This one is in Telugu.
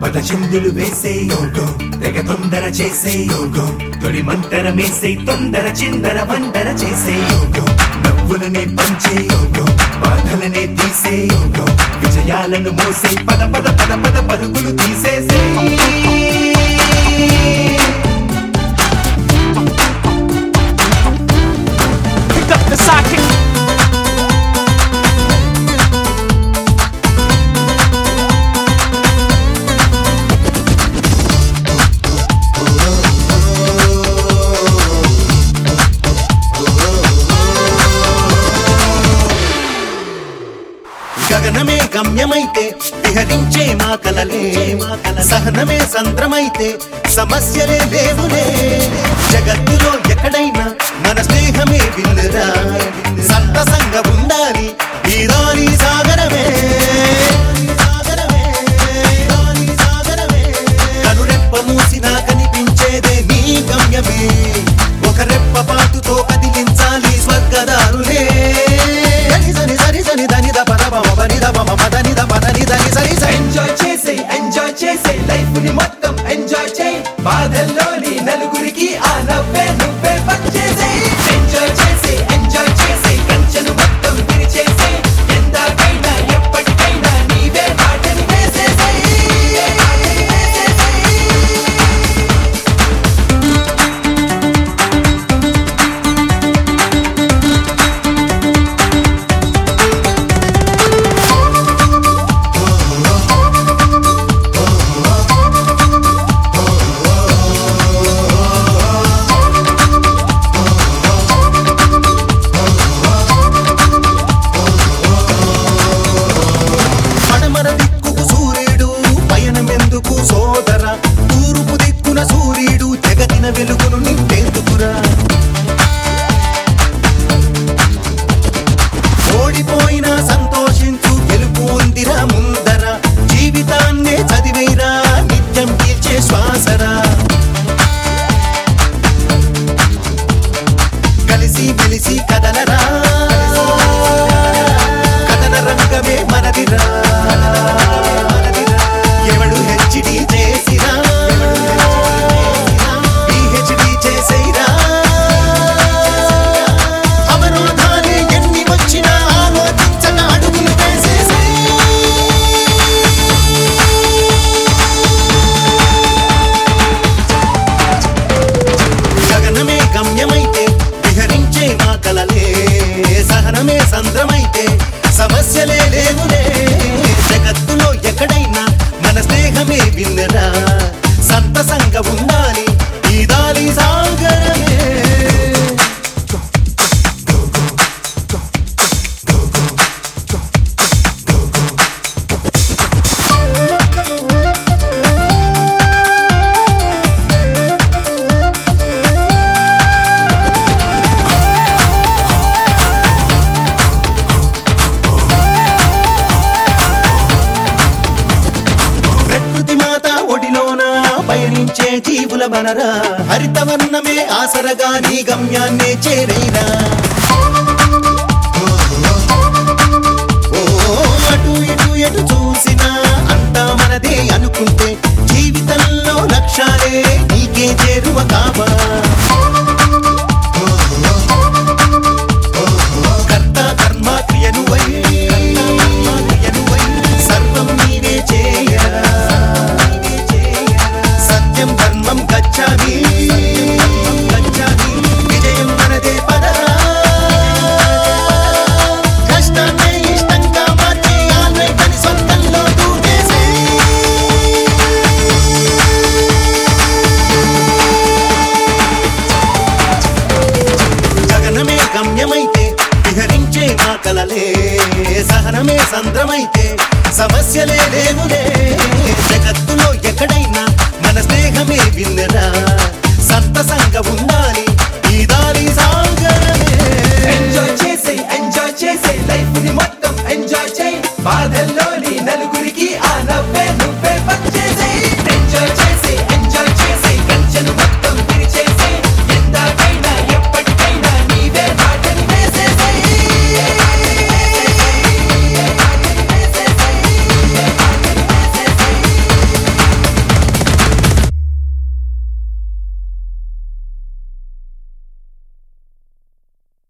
పద చిందులు వేసే యోగో తెగ తొందర చేసే యోగో తొలి మంతర మేసే తొందర చిందర వందర చేసే యోగో నవ్వులనే పంచే యోగో బాధలనే తీసే యోగో విజయాలను మోసే పద పద పద పద పరుగులు తీసేసే Pick up the socket. గగనమే గమ్యమైతే విహరించే మా కలలే సహనమే సంద్రమైతే సమస్యలే లేవులే జగత్తులో ఎక్కడైనా మన స్నేహమే విల్లురా సంతసంగా ఉండాలి ఈరాని సాగరమే సాగరమే, ఈరాని సాగరమే. కనురెప్ప మూసినా కనిపించేదే నీ గమ్యమే ఒక రెప్ప పాటుతో కదిలించాలి స్వర్గదారులే దని సని సరి సని దని ద పద పమ పని ద పమ పదని ద పదని దని సరి సరి ఎంజాయ్ చేసే ఎంజాయ్ చేసే లైఫ్ ని మొత్తం ఎంజాయ్ చేయి బాధల్లోని నలుగురికి ఆ నవ్వే నువ్వే పనిచేసే ఎంజాయ్ చేసే ఎంజాయ్ చేసే కంచెను మొత్తం విరిచేసే ఎందాకైనా ఎప్పటికైనా నీవే బాటని వేసేసే పడమర దిక్కుకు సూర్యుడు పయనమెందుకు సోదర తూర్పు దిక్కున సూర్యుడు జగతిన వెలుగును నింపేందుకురా ఓడిపోయినా సంతోషించు గెలుపు ఉందిరా ముందర జీవితాన్నే చదివేరా నిత్యం పీల్చే శ్వాసరా కలిసి మెలిసి కదలరా కథన రంగమే మనదిరా ఎవడు హెచ్డి చేసినా పిహెచ్డి చేసేరా అవరోధాలే ఎన్ని వచ్చినా ఆలోచించక అడుగులు వేసేసే గగనమే గమ్యమైతే విహరించే మా కలలే సహనమే సంద్రమైతే సమస్యలే లేవులే జగత్తులో ఎక్కడైనా మన స్నేహమే విన్నరా సంతసంగా ఉండాలి ఈ దారి సాగరమే ప్రకృతి మాత ఒడిలోన పయనించే జీవుల మనరా హరితవర్ణమే ఆసరగా నీ గమ్యాన్నే చేరేరా ఓ అటు ఇటు ఎటు చూసినా అంతా మనదే అనుకుంటే జీవితంలో లక్ష్యాలే నీకే చేరువ కావా కర్త కర్మ క్రియనువై క్రియనువై సర్వం నీవే చేయ సత్యం ధర్మం గచ్చామి గచ్చామి విజయం మనదే పదరా కష్టాన్నే ఇష్టంగా మార్చి ఆన్లైన్ సొంతంలో దూకేసే గగనమే గమ్యమైతే విహరించే మా కలలే సహనమే సంద్రమైతే సమస్యలే లేవులే జగత్తులో ఎక్కడైనా మన స్నేహమే విన్నరా సంతసంగా ఉండాలి ఈ దారి సాగరమే ఎంజాయ్ చేసే ఎంజాయ్ చేసే లైఫ్ ని మొత్తం ఎంజాయ్ చేయి బాధల్లోని నలుగురికి ఆ నవ్వే